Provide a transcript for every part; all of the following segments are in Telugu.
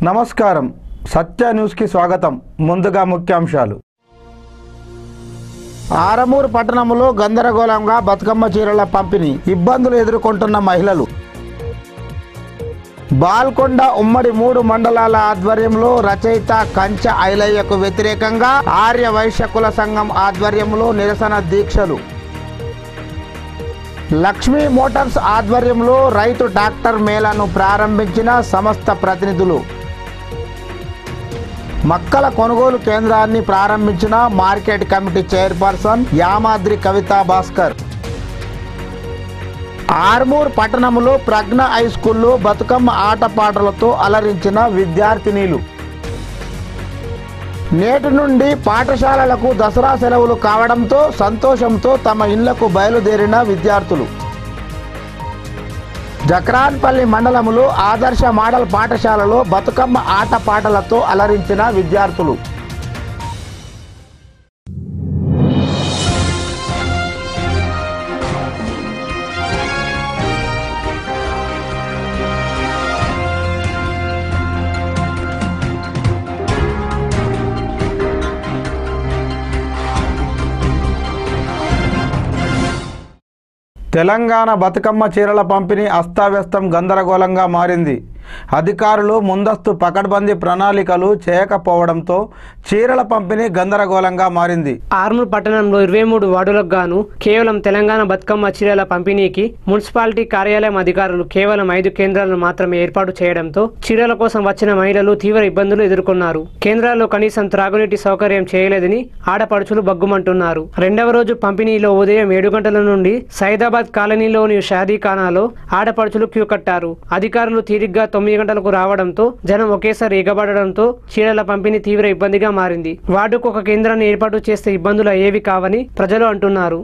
నమస్కారం సత్య న్యూస్కి స్వాగతం ముందుగా ముఖ్యాంశాలు ఆరమూరు పట్టణంలో గందరగోళంగా బతుకమ్మ చీరల పంపిణీ ఇబ్బందులు ఎదుర్కొంటున్న మహిళలు బాల్కొండ ఉమ్మడి మూడు మండలాల ఆధ్వర్యంలో రచయిత కంచ ఐలయ్యకు వ్యతిరేకంగా ఆర్య వైశ్య కుల సంఘం ఆధ్వర్యంలో నిరసన దీక్షలు లక్ష్మీ మోటార్స్ ఆధ్వర్యంలో రైతు డాక్టర్ మేళాను ప్రారంభించిన సంస్థ ప్రతినిధులు మక్కల కొనుగోలు కేంద్రాన్ని ప్రారంభించిన market committee chairperson Yamadri Kavitha Bhaskar Armoor పట్టణంలో ప్రజ్ఞ హై స్కూల్లో బతుకమ్మ ఆటపాటలతో అలరించిన విద్యార్థినీలు నేటి నుండి పాఠశాలలకు దసరా సెలవులు కావడంతో సంతోషంతో తమ ఇళ్లకు బయలుదేరిన విద్యార్థులు జక్రాన్పల్లి మండలంలో ఆదర్శ మోడల్ పాఠశాలలో బతుకమ్మ ఆటపాటలతో అలరించిన విద్యార్థులు తెలంగాణ బతుకమ్మ చీరల పంపిణీ అస్తావ్యస్తం గందరగోళంగా మారింది అధికారులు ముందస్తు పకడ్బందీ ప్రణాళికలు చేయకపోవడంతో చీరల పంపిణీ గందరగోళంగా మారింది ఆర్మూర్ పట్టణంలో ఇరవై మూడు వార్డులకు గాను కేవలం తెలంగాణ బతుకమ్మ చీరల పంపిణీకి మున్సిపాలిటీ కార్యాలయం అధికారులు కేవలం ఐదు కేంద్రాలను మాత్రమే ఏర్పాటు చేయడంతో చీరల కోసం వచ్చిన మహిళలు తీవ్ర ఇబ్బందులు ఎదుర్కొన్నారు కేంద్రాల్లో కనీసం త్రాగునీటి సౌకర్యం చేయలేదని ఆడపడుచులు బగ్గుమంటున్నారు రెండవ రోజు పంపిణీలో ఉదయం ఏడు గంటల నుండి సైదాబాద్ కాలనీలోని షాదీఖానాలో ఆడపడుచులు క్యూ కట్టారు అధికారులు తీరిగ్గా తొమ్మిది గంటలకు రావడంతో జనం ఒకేసారి ఎగబడడంతో చీరల పంపిణీ తీవ్ర ఇబ్బందిగా మారింది వార్డుకు ఒక కేంద్రాన్ని ఏర్పాటు చేస్తే ఇబ్బందులు అయ్యేవి కావని ప్రజలు అంటున్నారు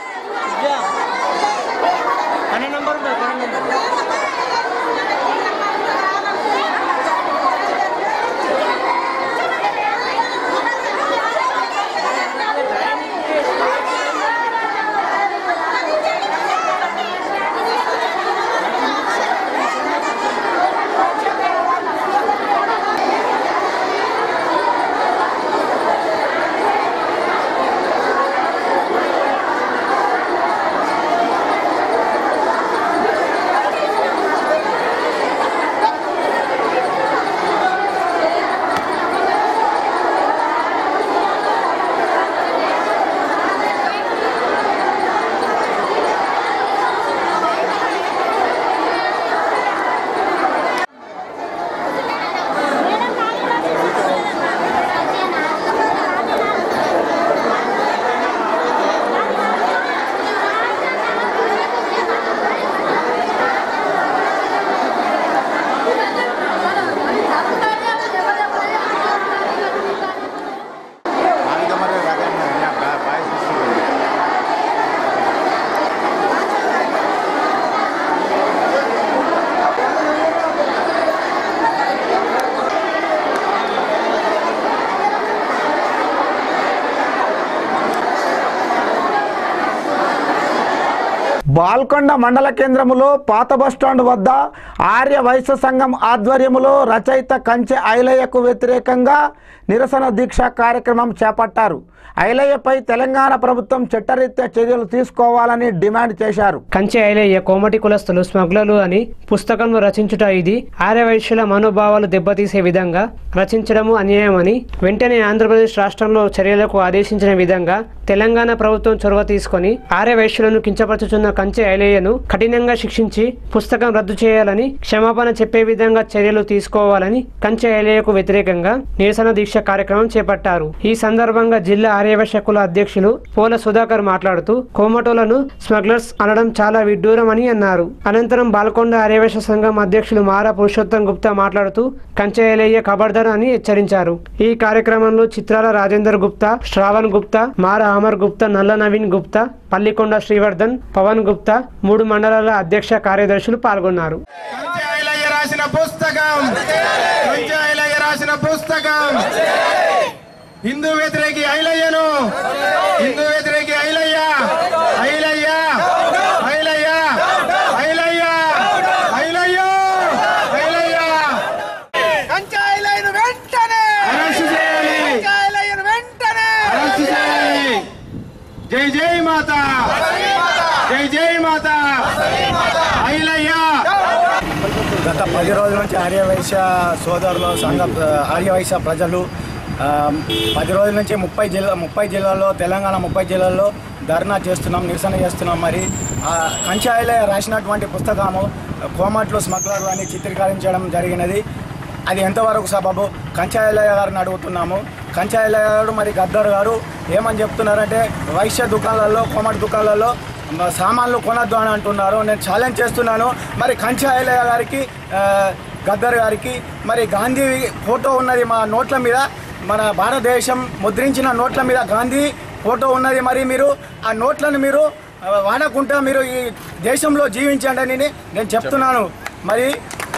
బాల్కొండ మండల కేంద్రములో పాత బస్టాండ్ వద్ద ఆర్య వైశ్య సంఘం ఆధ్వర్యములో రచయిత కంచె ఐలయ్యకు వ్యతిరేకంగా నిరసన దీక్ష కార్యక్రమం చేపట్టారు ఐలయ్యపై తెలంగాణ ప్రభుత్వం చట్టరీత్యా చర్యలు తీసుకోవాలని డిమాండ్ చేశారు కంచె ఐలయ్య కోమటి కులస్తులు స్మగ్లర్లు అని పుస్తకంలో రచించుట ఇది ఆర్యవైశ్యుల మనోభావాలు దెబ్బతీసే విధంగా రచించడము అన్యాయమని వెంటనే ఆంధ్రప్రదేశ్ రాష్ట్రంలో చర్యలకు ఆదేశించిన విధంగా తెలంగాణ ప్రభుత్వం చొరవ తీసుకొని ఆర్యవైశ్యులను కించపరచుచున్న కంచె ఐలయ్యను కఠినంగా శిక్షించి పుస్తకం రద్దు చేయాలని క్షమాపణ చెప్పే విధంగా చర్యలు తీసుకోవాలని కంచె ఐలయ్యకు వ్యతిరేకంగా నిరసన దీక్ష కార్యక్రమం చేపట్టారు ఈ సందర్భంగా జిల్లా ఆర్యవైశ్య కుల అధ్యక్షులు పోల సుధాకర్ మాట్లాడుతూ కోమటోలను స్మగ్లర్స్ అనడం చాలా విడ్డూరం అని అన్నారు అనంతరం బాల్కొండ ఆర్యవైశ్య సంఘం అధ్యక్షులు మారా పురుషోత్తం గుప్తా మాట్లాడుతూ కంచెయలయ్య కబర్దర్ అని హెచ్చరించారు ఈ కార్యక్రమంలో చిత్రాల రాజేందర్ గుప్తా శ్రావణ్ గుప్తా మారా అమర్ గుప్తా నల్ల నవీన్ గుప్తా పల్లికొండ శ్రీవర్ధన్ పవన్ గుప్తా మూడు మండలాల అధ్యక్ష కార్యదర్శులు పాల్గొన్నారు కంచాయిలయ్య రాసిన పుస్తకం కంచాయిలయ్య రాసిన పుస్తకం హిందూ వ్యతిరేకి ఐలయ్యను హిందూ వ్యతిరేకి ఐలయ్య ఐలయ్య ఐలయ్య ఐలయ్య ఐలయ్య ఐలయ్య కంచాయిల గత పది రోజుల నుంచి ఆర్యవైశ్య సోదరులు సంఘ ఆర్యవైశ్య ప్రజలు ఆ, పది రోజుల నుంచి ముప్పై జిల్లా ముప్పై జిల్లాల్లో తెలంగాణ ముప్పై జిల్లాల్లో ధర్నా చేస్తున్నాం నిరసన చేస్తున్నాం మరి ఆ, కంచాయిలే రాసినటువంటి పుస్తకము కోమట్లు స్మగ్లర్లు అని చిత్రీకరించడం జరిగినది అది ఎంతవరకు సబబు కంచాయిలయ్య గారిని అడుగుతున్నాము కంచాయిలయ్య గారు మరి గద్దర్ గారు ఏమని చెప్తున్నారంటే వైశ్య దుకాణాలలో కోమటి దుకాణాలలో మ- సామాన్లు కొనద్దు అని అంటున్నారు నేను ఛాలెంజ్ చేస్తున్నాను మరి కంచాయిలయ్య గారికి ఆ, గద్దర్ గారికి మరి గాంధీ ఫోటో ఉన్నది మా నోట్ల మీద మన భారతదేశం ముద్రించిన నోట్ల మీద గాంధీ ఫోటో ఉన్నది మరి మీరు ఆ నోట్లను మీరు ఆ, వాడకుండా మీరు ఈ దేశంలో జీవించండి అని నేను చెప్తున్నాను మరి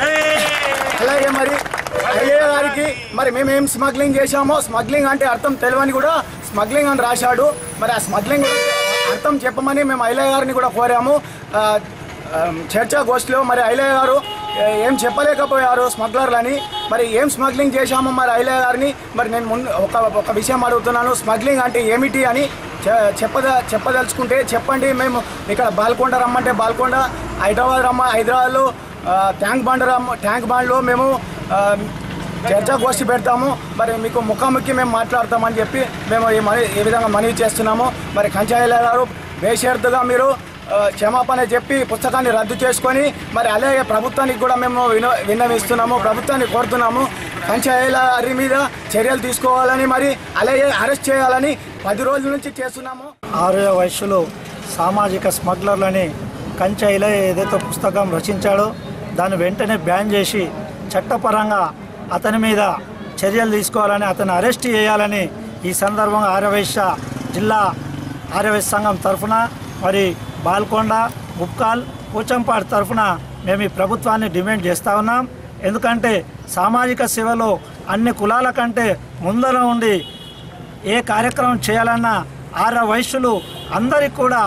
అలాగే మరి అయ్యయ్య గారికి మరి మేము ఏం స్మగ్లింగ్ చేశామో స్మగ్లింగ్ అంటే అర్థం తెలియని కూడా స్మగ్లింగ్ అని రాశాడు మరి ఆ స్మగ్లింగ్ అర్థం చెప్పమని మేము ఐలయ్య గారిని కూడా కోరాము ఆ, ఆ, చర్చా గోష్ఠిలో మరి ఐలయ్య గారు ఏ- ఏం చెప్పలేకపోయారు స్మగ్లర్లని మరి ఏం స్మగ్లింగ్ చేశామో మరి ఐలయ్య గారిని మరి నేను ముందు ఒక ఒక విషయం అడుగుతున్నాను స్మగ్లింగ్ అంటే ఏమిటి అని చె- చెప్పద చెప్పదలుచుకుంటే చెప్పండి మేము ఇక్కడ బాల్కొండ రమ్మంటే బాల్కొండ హైదరాబాద్ రమ్మ హైదరాబాద్లో ఆ, ట్యాంక్ బండ్ రమ్మ ట్యాంక్ బండ్లో మేము ఆ, చర్చా గోష్ఠి పెడతాము మరి మీకు ముఖాముఖి మేము మాట్లాడతామని చెప్పి మేము ఈ మనీ ఈ విధంగా మనవి చేస్తున్నాము మరి కంచాయిల గారు బేషరతుగా మీరు ఆ, క్షమాపణ చెప్పి పుస్తకాన్ని రద్దు చేసుకొని మరి అలాగే ప్రభుత్వానికి కూడా మేము విన విన్నవిస్తున్నాము ప్రభుత్వాన్ని కోరుతున్నాము కంచాయిల గారి మీద చర్యలు తీసుకోవాలని మరి అలాగే అరెస్ట్ చేయాలని పది రోజుల నుంచి చేస్తున్నాము ఆర్య వైశ్యులు సామాజిక స్మగ్లర్లని కంచైల ఏదైతే పుస్తకం రచించాడో దాన్ని వెంటనే బ్యాన్ చేసి చట్టపరంగా అతని మీద చర్యలు తీసుకోవాలని అతను అరెస్ట్ చేయాలని ఈ సందర్భంగా ఆర్యవైశ్య జిల్లా ఆర్యవైశ్య సంఘం తరఫున మరి బాల్కొండ ముప్కాల్ పోచంపాడు తరఫున మేము ఈ ప్రభుత్వాన్ని డిమాండ్ చేస్తూ ఉన్నాం ఎందుకంటే సామాజిక సేవలో అన్ని కులాల కంటే ముందర ఉండి ఏ కార్యక్రమం చేయాలన్నా ఆర్య వైశ్యులు అందరికి కూడా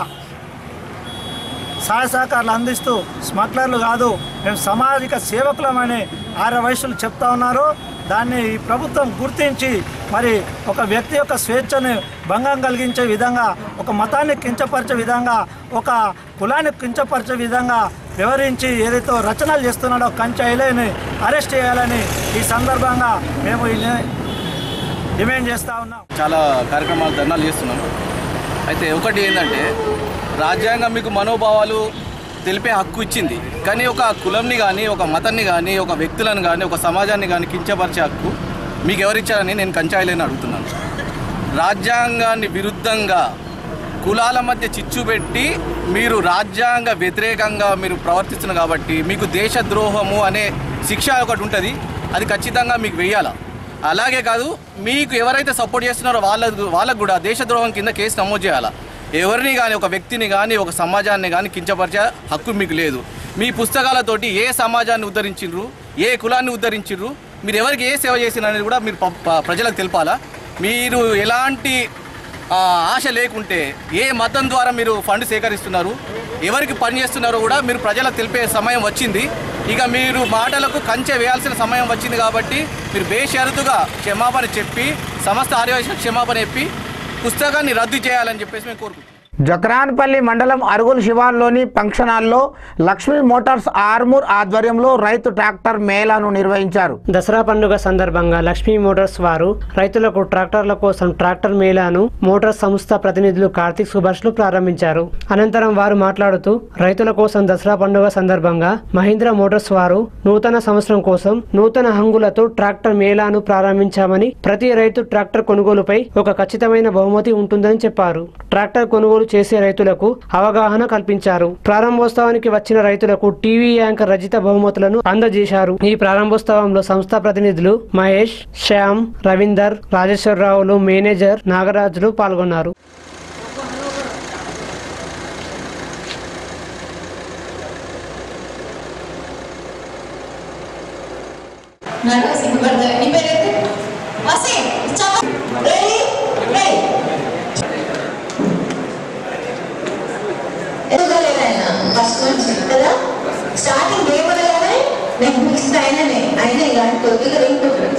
సహాయ సహకారాలు అందిస్తూ స్మగ్లర్లు కాదు మేము సామాజిక సేవకులమని ఆర్య వైశ్యులు చెప్తా ఉన్నారు దాన్ని ఈ ప్రభుత్వం గుర్తించి మరి ఒక వ్యక్తి యొక్క స్వేచ్ఛను భంగం కలిగించే విధంగా ఒక మతాన్ని కించపరిచే విధంగా ఒక కులాన్ని కించపరిచే విధంగా వివరించి ఏదైతే రచనలు చేస్తున్నాడో కంచెని అరెస్ట్ చేయాలని ఈ సందర్భంగా మేము ఈ ని- డిమాండ్ చేస్తూ ఉన్నాం చాలా కార్యక్రమాలు ధర్నాలు చేస్తున్నాం అయితే ఒకటి ఏంటంటే రాజ్యాంగం మీకు మనోభావాలు తెలిపే హక్కు ఇచ్చింది కానీ ఒక కులంని కానీ ఒక మతాన్ని కానీ ఒక వ్యక్తులను కానీ ఒక సమాజాన్ని కానీ కించపరిచే హక్కు మీకు ఎవరిచ్చారని నేను కంచాయిలేని అడుగుతున్నాను రాజ్యాంగాన్ని విరుద్ధంగా కులాల మధ్య చిచ్చు పెట్టి మీరు రాజ్యాంగ వ్యతిరేకంగా మీరు ప్రవర్తిస్తున్నారు కాబట్టి మీకు దేశద్రోహము అనే శిక్ష ఒకటి ఉంటుంది అది ఖచ్చితంగా మీకు వెయ్యాలా అలాగే కాదు మీకు ఎవరైతే సపోర్ట్ చేస్తున్నారో వాళ్ళ వాళ్ళకు కూడా దేశద్రోహం కింద కేసు నమోదు చేయాలా ఎవరిని కానీ ఒక వ్యక్తిని కానీ ఒక సమాజాన్ని కానీ కించపరిచే హక్కు మీకు లేదు మీ పుస్తకాలతోటి ఏ సమాజాన్ని ఉద్ధరించిండ్రు ఏ కులాన్ని ఉద్ధరించిండ్రు మీరు ఎవరికి ఏ సేవ చేసినారు అనేది కూడా మీరు ప- ప- ప్రజలకు తెలపాలా మీరు ఎలాంటి ఆ, ఆశ లేకుంటే ఏ మతం ద్వారా మీరు ఫండ్ సేకరిస్తున్నారు ఎవరికి పని చేస్తున్నారో కూడా మీరు ప్రజలకు తెలిపే సమయం వచ్చింది ఇక మీరు మాటలకు కంచె వేయాల్సిన సమయం వచ్చింది కాబట్టి మీరు బేషరతుగా క్షమాపణ చెప్పి సమస్త ఆర్యవైశ్య క్షమాపణ చెప్పి పుస్తకాన్ని రద్దు చేయాలని చెప్పేసి మేము కోరుకుంటున్నాం జక్రాన్పల్లి మండలం అరుగుల్ శివార్లోని ఫంక్షన్ హాల్లో లక్ష్మీ మోటార్స్ ఆర్మూర్ ఆధ్వర్యంలో రైతు ట్రాక్టర్ మేళాను నిర్వహించారు దసరా పండుగ సందర్భంగా లక్ష్మీ మోటార్స్ వారు రైతులకు ట్రాక్టర్ల కోసం ట్రాక్టర్ మేళాను మోటార్స్ సంస్థ ప్రతినిధులు కార్తీక్ సుభాష్లు ప్రారంభించారు అనంతరం వారు మాట్లాడుతూ రైతుల కోసం దసరా పండుగ సందర్భంగా మహీంద్రా మోటార్స్ వారు నూతన సంవత్సరం కోసం నూతన హంగులతో ట్రాక్టర్ మేళాను ప్రారంభించామని ప్రతి రైతు ట్రాక్టర్ కొనుగోలుపై ఒక ఖచ్చితమైన బహుమతి ఉంటుందని చెప్పారు ట్రాక్టర్ కొనుగోలు చేసే రైతులకు అవగాహన కల్పించారు ప్రారంభోత్సవానికి వచ్చిన రైతులకు టీవీ యాంకర్ రజిత బహుమతులను అందజేశారు ఈ ప్రారంభోత్సవంలో సంస్థ ప్రతినిధులు మహేష్ శ్యామ్ రవీందర్ రాజేశ్వరరావులు మేనేజర్ నాగరాజులు పాల్గొన్నారు నడు సిగ్గుపడతావు నీ పేరు ఏంటి? వసి చెప్ప రెడీ రెడీ ఎదుగలేదైనా ఫస్ట్ నుంచి కదా స్టార్టింగ్ ఏమనగానే నేను మిక్స్ అయిననే అయినా ఇక కొద్దిగా వింటున్నాడు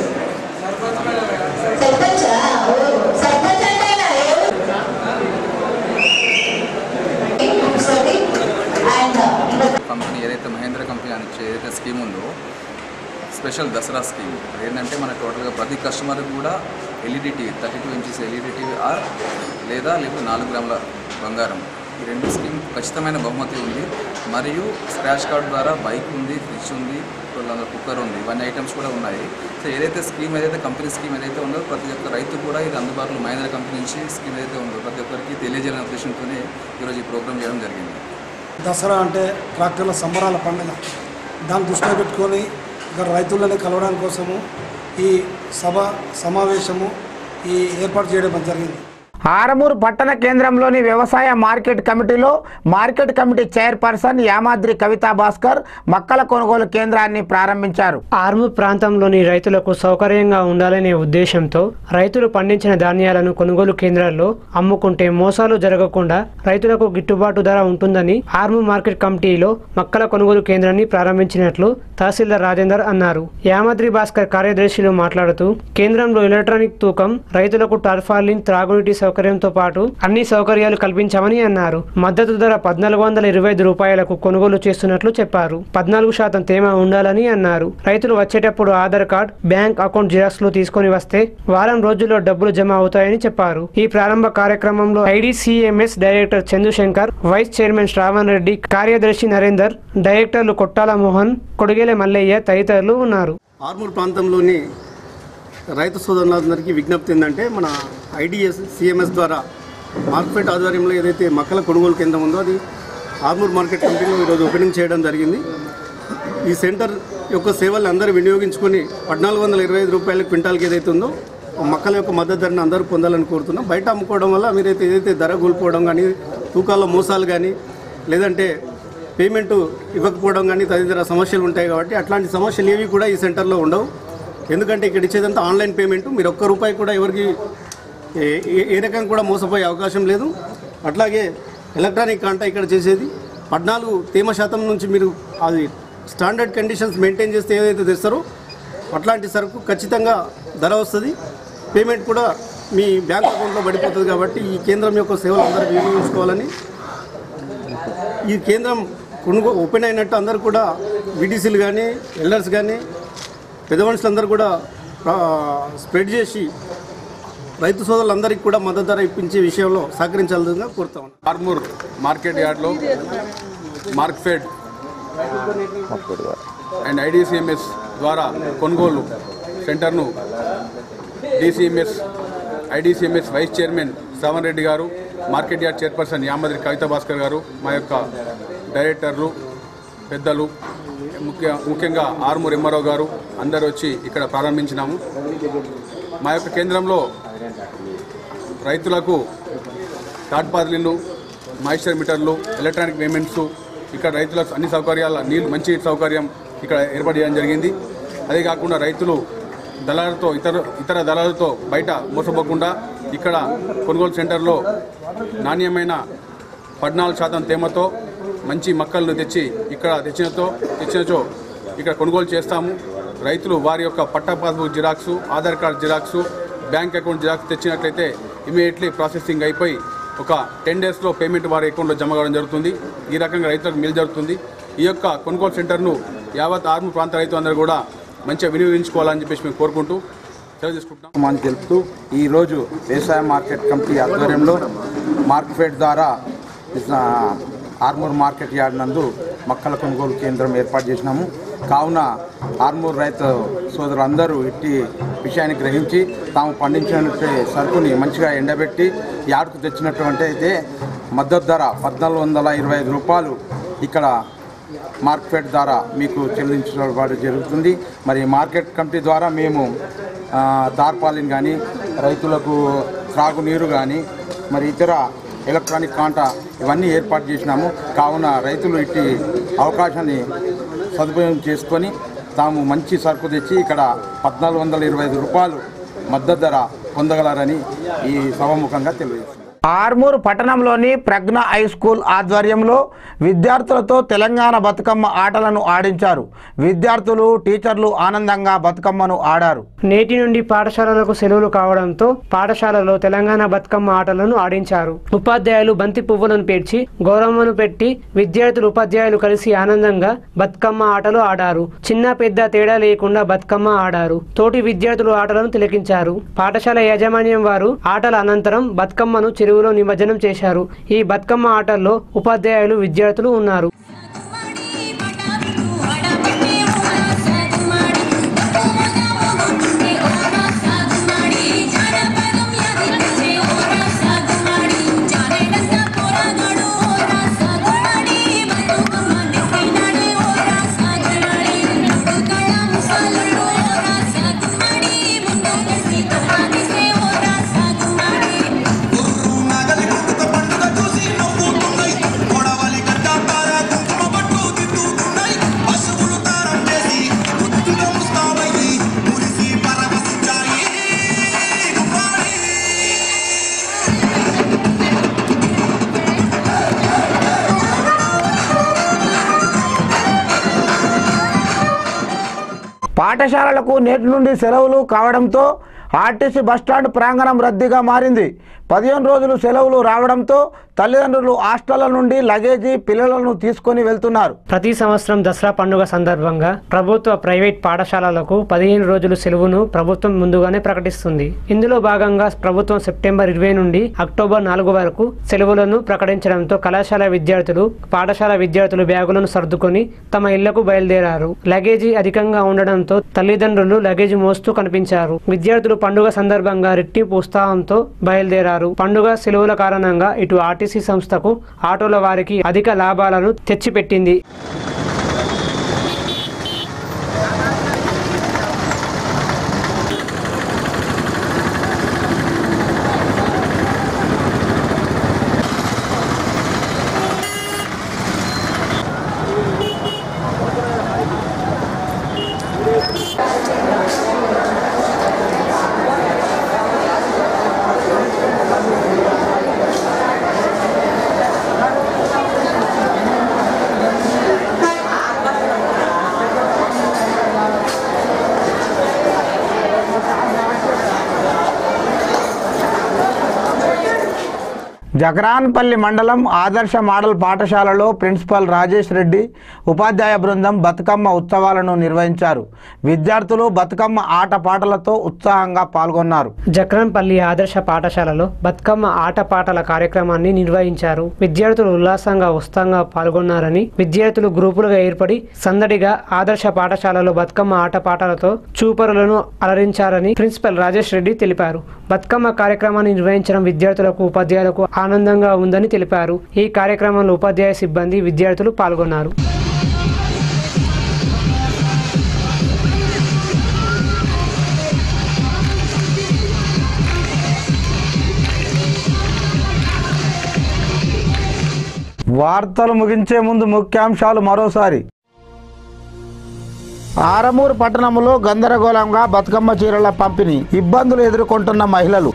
సర్పంచా ఓ, సర్పంచ్ అంటే ఆయన ఎవరు? ఒకసారి అండ్ కంపెనీ ఏదైతే ఏదైతే మహేంద్ర కంపెనీ అని ఏదైతే స్కీమ్ ఉందో స్పెషల్ దసరా స్కీమ్ ఏంటంటే మన టోటల్గా ప్రతి కస్టమర్ కూడా LED TV thirty two inches LED TV or లేదా లేకపోతే నాలుగు గ్రాముల బంగారం ఈ రెండు స్కీమ్ ఖచ్చితమైన బహుమతి ఉంది మరియు స్క్రాచ్ కార్డ్ ద్వారా బైక్ ఉంది ఫ్రిడ్జ్ ఉంది కుక్కర్ ఉంది ఇవన్నీ ఐటమ్స్ కూడా ఉన్నాయి సో ఏదైతే స్కీమ్ ఏదైతే కంపెనీ స్కీమ్ ఏదైతే ఉందో ప్రతి ఒక్క రైతు కూడా ఇది అందుబాటులో మహేంద్ర కంపెనీ నుంచి స్కీమ్ ఏదైతే ఉందో ప్రతి ఒక్కరికి తెలియజేయాలనే ఉద్దేశంతోనే ఈరోజు ఈ ప్రోగ్రామ్ చేయడం జరిగింది దసరా అంటే ట్రాక్టర్ల సంబరాల పండుగ దాన్ని దృష్టిలో పెట్టుకొని ఇక్కడ రైతులని కలవడానికి కోసము ఈ సభ సమావేశము ఈ ఏర్పాటు చేయడం జరిగింది ఆరమూరు పట్టణ కేంద్రంలోని వ్యవసాయ మార్కెట్ కమిటీలో market committee chairperson Yamadri Kavitha Bhaskar మక్కల కొనుగోలు కేంద్రాన్ని ప్రారంభించారు ఆర్మూర్ ప్రాంతంలోని రైతులకు సౌకర్యంగా ఉండాలనే ఉద్దేశంతో రైతులు పండించిన ధాన్యాలను కొనుగోలు కేంద్రాల్లో అమ్ముకుంటే మోసాలు జరగకుండా రైతులకు గిట్టుబాటు ధర ఉంటుందని ఆర్మూర్ మార్కెట్ కమిటీలో మక్కల కొనుగోలు కేంద్రాన్ని ప్రారంభించినట్లు తహసీల్దార్ రాజేందర్ అన్నారు యామాద్రి భాస్కర్ కార్యదర్శిలో మాట్లాడుతూ కేంద్రంలో ఎలక్ట్రానిక్ తూకం రైతులకు టార్ఫాలిన్ త్రాగునీటి సౌకర్యంతో పాటు అన్ని సౌకర్యాలు కల్పించామని అన్నారు మద్దతు ధర పద్నాలుగు వందల ఇరవై ఐదు రూపాయలకు కొనుగోలు చేస్తున్నట్లు చెప్పారు పద్నాలుగు శాతం తేమ ఉండాలని అన్నారు రైతులు వచ్చేటప్పుడు ఆధార్ కార్డ్ బ్యాంక్ అకౌంట్ జిరాక్స్లు తీసుకొని వస్తే వారం రోజుల్లో డబ్బులు జమ అవుతాయని చెప్పారు ఈ ప్రారంభ కార్యక్రమంలో IDCMS director Chandushankar vice chairman Shravan Reddy కార్యదర్శి నరేందర్ డైరెక్టర్లు కొట్టాల మోహన్ కొడిగేల మల్లయ్య తదితరులు ఉన్నారు ఆర్మూర్ ప్రాంతంలోని రైతు సోదరులందరికీ విజ్ఞప్తి ఏంటంటే మన ఐడిఎస్ సిఎంఎస్ ద్వారా మార్కెట్ ఆధ్వర్యంలో ఏదైతే మక్కల కొనుగోలు కేంద్రం ఉందో అది ఆర్మూర్ మార్కెట్ కంపెనీలో ఈరోజు ఓపెనింగ్ చేయడం జరిగింది ఈ సెంటర్ యొక్క సేవలు అందరూ వినియోగించుకొని పద్నాలుగు వందల ఇరవై ఐదు రూపాయల క్వింటాల్కి ఏదైతే ఉందో ఆ మొక్కల యొక్క మద్దతు ధరను అందరూ పొందాలని కోరుతున్నాం బయట అమ్ముకోవడం వల్ల మీరైతే ఏదైతే ధర కోల్పోవడం కానీ తూకాల్లో మోసాలు కానీ లేదంటే పేమెంట్ ఇవ్వకపోవడం కానీ తదితర సమస్యలు ఉంటాయి కాబట్టి అట్లాంటి సమస్యలు ఏవి కూడా ఈ సెంటర్లో ఉండవు ఎందుకంటే ఇక్కడ ఇచ్చేదంతా ఆన్లైన్ పేమెంట్ మీరు ఒక్క రూపాయి కూడా ఎవరికి ఏ- ఏ- ఏ రకంగా కూడా మోసపోయే అవకాశం లేదు అట్లాగే ఎలక్ట్రానిక్ కాంటా ఇక్కడ చేసేది పద్నాలుగు తేమ శాతం నుంచి మీరు అది స్టాండర్డ్ కండిషన్స్ మెయింటైన్ చేస్తే ఏదైతే తెస్తారో అట్లాంటి సరుకు ఖచ్చితంగా ధర వస్తుంది పేమెంట్ కూడా మీ బ్యాంక్ అకౌంట్లో పడిపోతుంది కాబట్టి ఈ కేంద్రం యొక్క సేవలు అందరూ వినియోగించుకోవాలని ఈ కేంద్రం కొనుగో ఓపెన్ అయినట్టు అందరూ కూడా విడిసీలు కానీ ఎల్డర్స్ కానీ పెద్ద మనుషులందరూ కూడా ఆ, స్ప్రెడ్ చేసి రైతు సోదరులందరికీ కూడా మద్దతు ధర ఇప్పించే విషయంలో సహకరించాల్సిందిగా కోరుతా ఉన్నాను ఆర్మూర్ మార్కెట్ యార్డ్లో మార్క్ఫెడ్ అండ్ ఐడిసిఎంఎస్ ద్వారా కొనుగోలు సెంటర్ను DCMS IDCMS vice chairman Shravan Reddy గారు market yard chairperson Yamadri Kavitha Bhaskar గారు మా యొక్క డైరెక్టర్లు పెద్దలు ముఖ్య ముఖ్యంగా ఆర్మూర్ ఎంఆర్ఓ గారు అందరూ వచ్చి ఇక్కడ ప్రారంభించినాము మా యొక్క కేంద్రంలో రైతులకు థర్డ్ పార్టీలు మాయిశ్చర్ మీటర్లు ఎలక్ట్రానిక్ పేమెంట్స్ ఇక్కడ రైతులకు అన్ని సౌకర్యాల నీళ్ళు మంచి సౌకర్యం ఇక్కడ ఏర్పాటు చేయడం జరిగింది అదే కాకుండా రైతులు దళాలతో ఇతర ఇతర దళాలతో బయట మోసపోకుండా ఇక్కడ కొనుగోలు సెంటర్లో నాణ్యమైన పద్నాలుగు శాతం తేమతో మంచి మక్కలను తెచ్చి ఇక్కడ తెచ్చినతో తెచ్చినచో ఇక్కడ కొనుగోలు చేస్తాము రైతులు వారి యొక్క పట్టా passbook xerox Aadhaar card xerox bank account xerox తెచ్చినట్లయితే ఇమీడియట్లీ ప్రాసెసింగ్ అయిపోయి ఒక టెన్ డేస్లో పేమెంట్ వారి అకౌంట్లో జమ కావడం జరుగుతుంది ఈ రకంగా రైతులకు మేలు జరుగుతుంది ఈ యొక్క కొనుగోలు సెంటర్ను యావత్ ఆర్ము ప్రాంత రైతు అందరూ కూడా మంచిగా వినియోగించుకోవాలని చెప్పేసి మేము కోరుకుంటూ సెలవు తీసుకుంటున్నాం అని తెలుపుతూ ఈరోజు వ్యవసాయ మార్కెట్ కమిటీ ఆధ్వర్యంలో మార్కెట్ ద్వారా ఆ, ఆర్మూర్ మార్కెట్ యార్డ్ నందు మక్కల కొనుగోలు కేంద్రం ఏర్పాటు చేసినాము కావున ఆర్మూర్ రైతు సోదరులందరూ ఇట్టి విషయాన్ని గ్రహించి తాము పండించినటువంటి సరుకుని మంచిగా ఎండబెట్టి యార్డ్కు తెచ్చినటువంటి అయితే మద్దతు ధర పద్నాలుగు వందల ఇరవై ఐదు రూపాయలు ఇక్కడ మార్కెట్ ద్వారా మీకు చెల్లించబడి జరుగుతుంది మరి మార్కెట్ కమిటీ ద్వారా మేము ఆ, తార్పాలిన్ కానీ రైతులకు త్రాగునీరు కానీ మరి ఇతర ఎలక్ట్రానిక్ కాంట ఇవన్నీ ఏర్పాటు చేసినాము కావున రైతులు ఇట్టి అవకాశాన్ని సదుపాయం చేసుకొని తాము మంచి సరుకు తెచ్చి ఇక్కడ పద్నాలుగు వందల ఇరవై ఐదు రూపాయలు మద్దతు ధర పొందగలరని ఈ సభాముఖంగా తెలియజేస్తున్నాం ఆర్మూర్ పట్టణంలోని ప్రజ్ఞ హై స్కూల్ ఆధ్వర్యంలో విద్యార్థులతో తెలంగాణ బతుకమ్మ ఆటలను ఆడించారు విద్యార్థులు టీచర్లు ఆనందంగా బతుకమ్మను ఆడారు నేటి నుండి పాఠశాలలకు సెలవులు కావడంతో పాఠశాలలో తెలంగాణ బతుకమ్మ ఆటలను ఆడించారు ఉపాధ్యాయులు బంతి పువ్వులను పేర్చి గౌరమ్మను పెట్టి విద్యార్థులు ఉపాధ్యాయులు కలిసి ఆనందంగా బతుకమ్మ ఆటలు ఆడారు చిన్న పెద్ద తేడా లేకుండా బతుకమ్మ ఆడారు తోటి విద్యార్థులు ఆటలను తిలకించారు పాఠశాల యాజమాన్యం వారు ఆటల అనంతరం బతుకమ్మను చెరువులో నిమజ్జనం చేశారు ఈ బతుకమ్మ ఆటల్లో ఉపాధ్యాయులు విద్యార్థులు ఉన్నారు పాఠశాలలకు నేటి నుండి సెలవులు కావడంతో ఆర్టీసీ బస్టాండ్ ప్రాంగణం రద్దీగా మారింది పదిహేను రోజులు సెలవులు రావడంతో తల్లిదండ్రులు హాస్టళ్ల నుండి లగేజీ పిల్లలను తీసుకొని వెళ్తున్నారు ప్రతి సంవత్సరం దసరా పండుగ సందర్భంగా ప్రభుత్వ ప్రైవేట్ పాఠశాలలకు పదిహేను రోజులు సెలవును ప్రభుత్వం ముందుగానే ప్రకటిస్తుంది ఇందులో భాగంగా ప్రభుత్వం సెప్టెంబర్ ఇరవై నుండి అక్టోబర్ నాలుగు వరకు సెలవులను ప్రకటించడంతో కళాశాల విద్యార్థులు పాఠశాల విద్యార్థులు బ్యాగులను సర్దుకొని తమ ఇళ్లకు బయలుదేరారు లగేజీ అధికంగా ఉండడంతో తల్లిదండ్రులు లగేజీ మోస్తూ కనిపించారు విద్యార్థులు పండుగ సందర్భంగా రెట్టింపు ఉత్సాహంతో బయలుదేరారు పండుగ సెలవుల కారణంగా ఇటు ఆర్టీసీ సంస్థకు ఆటోల వారికి అధిక లాభాలను తెచ్చిపెట్టింది జగరాన్పల్లి మండలం ఆదర్శ మోడల్ పాఠశాలలో ప్రిన్సిపల్ రాజేష్ రెడ్డి ఉపాధ్యాయ బృందం బతుకమ్మ ఉత్సవాలను నిర్వహించారు విద్యార్థులు బతుకమ్మ ఆట పాటలతో ఉత్సాహంగా పాల్గొన్నారు జక్రంపల్లి ఆదర్శ పాఠశాలలో బతుకమ్మ ఆటపాటల కార్యక్రమాన్ని నిర్వహించారు విద్యార్థులు ఉల్లాసంగా ఉత్సాహంగా పాల్గొన్నారని విద్యార్థులు గ్రూపులుగా ఏర్పడి సందడిగా ఆదర్శ పాఠశాలలో బతుకమ్మ ఆటపాటలతో చూపరులను అలరించారని ప్రిన్సిపల్ రాజేష్ రెడ్డి తెలిపారు బతుకమ్మ కార్యక్రమాన్ని నిర్వహించడం విద్యార్థులకు ఉపాధ్యాయులకు ఆనందంగా ఉందని తెలిపారు ఈ కార్యక్రమంలో ఉపాధ్యాయ సిబ్బంది విద్యార్థులు పాల్గొన్నారు వార్తలు ముగించే ముందు ముఖ్యాంశాలు మరోసారి ఆరమూరు పట్టణంలో గందరగోళంగా బతుకమ్మ చీరల పంపిణీ ఇబ్బందులు ఎదుర్కొంటున్న మహిళలు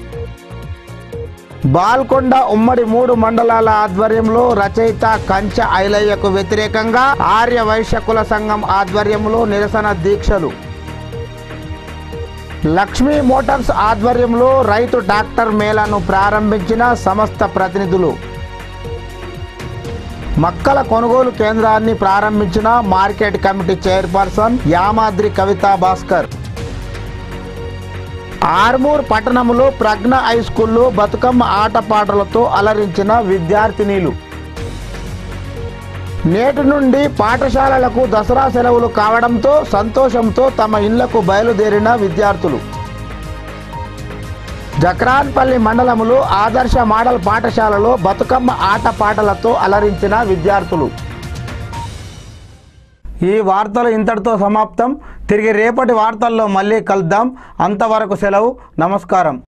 బాల్కొండ ఉమ్మడి మూడు మండలాల ఆధ్వర్యంలో రచయిత కంచ ఐలయ్యకు వ్యతిరేకంగా ఆర్య వైశ్యకుల సంఘం ఆధ్వర్యంలో నిరసన దీక్షలు లక్ష్మీ మోటార్స్ ఆధ్వర్యంలో రైతు డాక్టర్ మేళాను ప్రారంభించిన సంస్థ ప్రతినిధులు మక్కల కొనుగోలు కేంద్రాన్ని ప్రారంభించిన market committee chairperson Yamadri Kavitha Bhaskar Armoor పట్టణంలో ప్రజ్ఞ హై స్కూల్లో బతుకమ్మ ఆటపాటలతో అలరించిన విద్యార్థినీలు నేటి నుండి పాఠశాలలకు దసరా సెలవులు కావడంతో సంతోషంతో తమ ఇళ్లకు బయలుదేరిన విద్యార్థులు జక్రాన్పల్లి మండలంలో ఆదర్శ మోడల్ పాఠశాలలో బతుకమ్మ ఆటపాటలతో అలరించిన విద్యార్థులు ఈ వార్తలు ఇంతటితో సమాప్తం తిరిగి రేపటి వార్తల్లో మళ్ళీ కలుద్దాం అంతవరకు సెలవు నమస్కారం